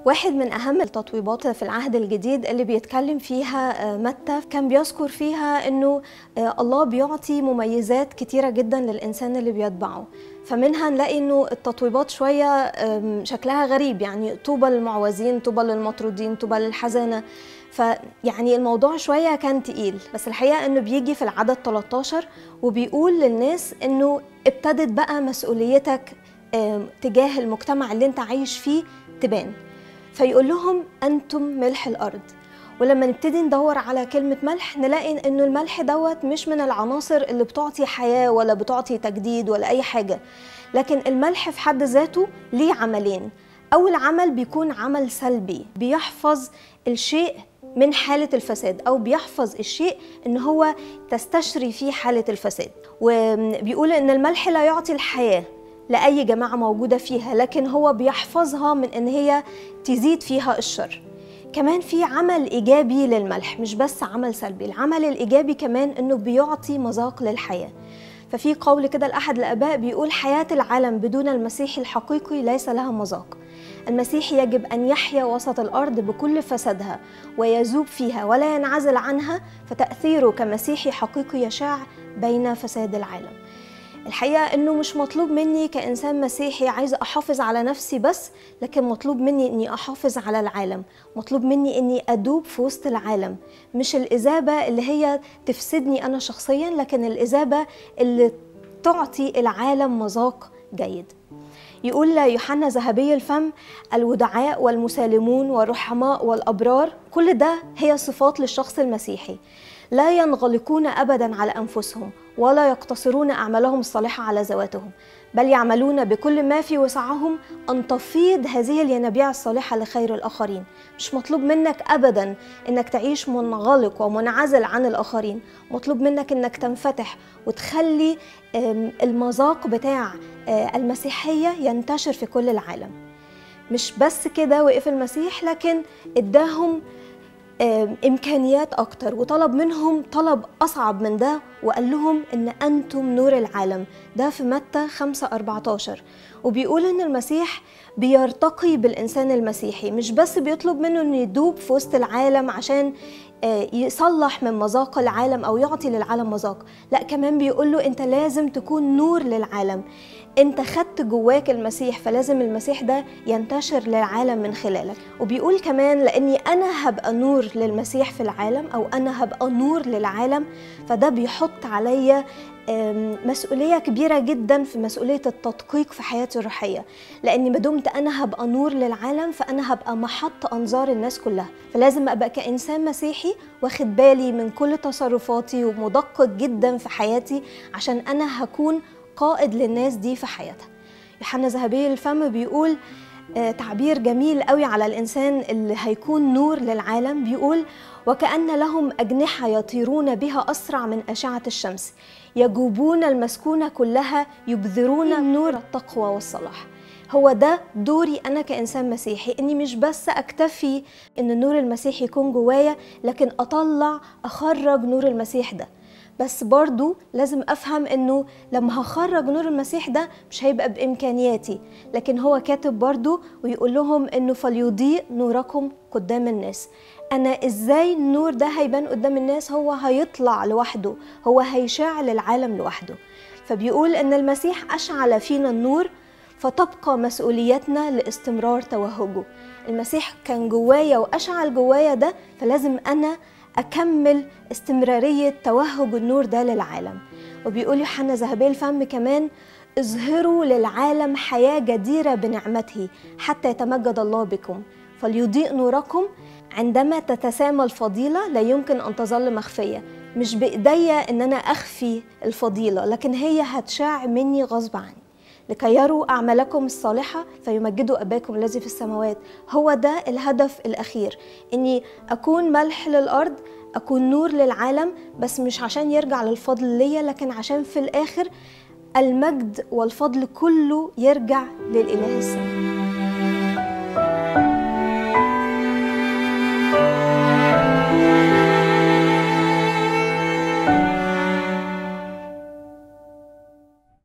واحد من أهم التطويبات في العهد الجديد اللي بيتكلم فيها متى كان بيذكر فيها أنه الله بيعطي مميزات كتيرة جدا للإنسان اللي بيتبعه فمنها نلاقي أنه التطويبات شوية شكلها غريب يعني طوبى للمعوزين طوبى للمطرودين طوبى للحزانة فيعني الموضوع شوية كان تقيل بس الحقيقة أنه بيجي في العدد 13 وبيقول للناس أنه ابتدت بقى مسؤوليتك تجاه المجتمع اللي انت عايش فيه تبان فيقول لهم انتم ملح الارض ولما نبتدي ندور على كلمة ملح نلاقي انه الملح دوت مش من العناصر اللي بتعطي حياة ولا بتعطي تجديد ولا اي حاجة لكن الملح في حد ذاته ليه عملين اول عمل بيكون عمل سلبي بيحفظ الشيء من حالة الفساد أو بيحفظ الشيء إن هو تستشري فيه حالة الفساد وبيقول إن الملح لا يعطي الحياة لأي جماعة موجودة فيها لكن هو بيحفظها من إن هي تزيد فيها الشر كمان في عمل إيجابي للملح مش بس عمل سلبي العمل الإيجابي كمان إنه بيعطي مذاق للحياة ففي قول كده لأحد الآباء بيقول حياة العالم بدون المسيح الحقيقي ليس لها مذاق المسيح يجب أن يحيا وسط الأرض بكل فسادها ويذوب فيها ولا ينعزل عنها فتأثيره كمسيحي حقيقي يشاع بين فساد العالم الحقيقة إنه مش مطلوب مني كإنسان مسيحي عايزة أحافظ على نفسي بس لكن مطلوب مني إني أحافظ على العالم مطلوب مني إني أدوب في وسط العالم مش الإذابة اللي هي تفسدني أنا شخصيا لكن الإذابة اللي تعطي العالم مذاق جيد يقول يوحنا ذهبي الفم الودعاء والمسالمون والرحماء والأبرار كل ده هي صفات للشخص المسيحي لا ينغلقون ابدا على انفسهم ولا يقتصرون اعمالهم الصالحه على ذواتهم بل يعملون بكل ما في وسعهم ان تفيض هذه الينابيع الصالحه لخير الاخرين مش مطلوب منك ابدا انك تعيش منغلق ومنعزل عن الاخرين مطلوب منك انك تنفتح وتخلي المذاق بتاع المسيحيه ينتشر في كل العالم مش بس كده وقف المسيح لكن اداهم امكانيات اكتر وطلب منهم طلب اصعب من ده وقال لهم ان انتم نور العالم ده في متى 5 14 وبيقول ان المسيح بيرتقي بالانسان المسيحي مش بس بيطلب منه انه يدوب في وسط العالم عشان يصلح من مذاق العالم او يعطي للعالم مذاق لا كمان بيقول له انت لازم تكون نور للعالم انت خدت جواك المسيح فلازم المسيح ده ينتشر للعالم من خلالك وبيقول كمان لاني انا هبقى نور للمسيح في العالم او انا هبقى نور للعالم فده بيحط عليا مسؤولية كبيرة جدا في مسؤولية التدقيق في حياتي الروحية لأني ما دمت أنا هبقى نور للعالم فأنا هبقى محط أنظار الناس كلها فلازم أبقى كإنسان مسيحي واخد بالي من كل تصرفاتي ومدقق جدا في حياتي عشان أنا هكون قائد للناس دي في حياتها يوحنا ذهبي الفم بيقول تعبير جميل قوي على الإنسان اللي هيكون نور للعالم بيقول وكأن لهم أجنحة يطيرون بها أسرع من أشعة الشمس يجوبون المسكونة كلها يبذرون نور التقوى والصلاح هو ده دوري أنا كإنسان مسيحي إني مش بس أكتفي إن النور المسيحي يكون جوايا لكن أطلع أخرج نور المسيح ده بس برضو لازم افهم انه لما هخرج نور المسيح ده مش هيبقى بامكانياتي لكن هو كاتب برضو ويقول لهم انه فليضيء نوركم قدام الناس انا ازاي النور ده هيبان قدام الناس هو هيطلع لوحده هو هيشع للعالم لوحده فبيقول ان المسيح اشعل فينا النور فتبقى مسؤوليتنا لاستمرار توهجه المسيح كان جوايا واشعل جوايا ده فلازم انا أكمل استمرارية توهج النور ده للعالم وبيقول يوحنا ذهبي الفم كمان اظهروا للعالم حياة جديرة بنعمته حتى يتمجد الله بكم فليضيء نوركم عندما تتسامى الفضيلة لا يمكن أن تظل مخفية مش بإيديا إن أنا أخفي الفضيلة لكن هي هتشاع مني غصب عني لكي يروا أعمالكم الصالحة فيمجدوا أباكم الذي في السماوات هو ده الهدف الأخير إني أكون ملح للأرض أكون نور للعالم بس مش عشان يرجع للفضل ليا لكن عشان في الآخر المجد والفضل كله يرجع للإله السماوي